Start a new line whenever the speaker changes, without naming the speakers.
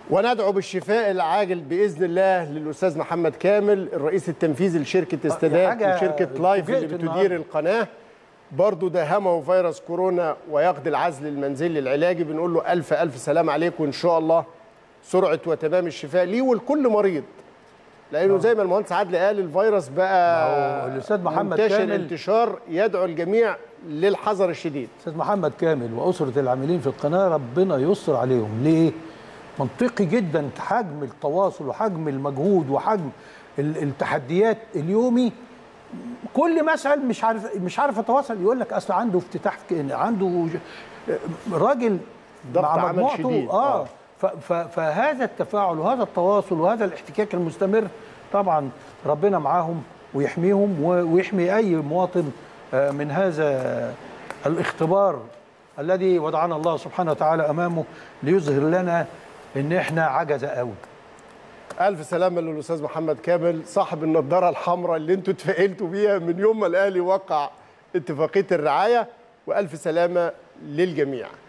وندعو بالشفاء العاجل باذن الله للاستاذ محمد كامل الرئيس التنفيذي لشركه استادات
حاجة
وشركه لايف اللي
فوجئت
بتدير
النهاردة.
القناه برضه داهمه فيروس كورونا ويقضي العزل المنزلي العلاجي بنقول له الف الف سلام عليك وان شاء الله سرعه وتمام الشفاء ليه ولكل مريض لانه زي ما المهندس عادل قال الفيروس
ما
بقى
هو الأستاذ محمد
منتشر
كامل-
انتشار يدعو الجميع للحذر الشديد
استاذ محمد كامل واسره العاملين في القناه ربنا يستر عليهم ليه منطقي جدا حجم التواصل وحجم المجهود وحجم ال- التحديات اليومي كل ما اسال مش عارف مش عارف اتواصل يقول لك اصل عنده افتتاح في- عنده ج- راجل
ضغط
مع
عمل
مجموعته
شديد.
اه
آه.
ف- ف- فهذا التفاعل وهذا التواصل وهذا الاحتكاك المستمر طبعا ربنا معاهم ويحميهم و- ويحمي اي مواطن آه، من هذا الاختبار الذي وضعنا الله سبحانه وتعالى امامه ليظهر لنا ان احنا عجزه قوي
الف سلامه للاستاذ محمد كامل صاحب النضاره الحمراء اللي انتوا اتفائلتوا بيها من يوم ما الاهلي وقع اتفاقيه الرعايه والف سلامه للجميع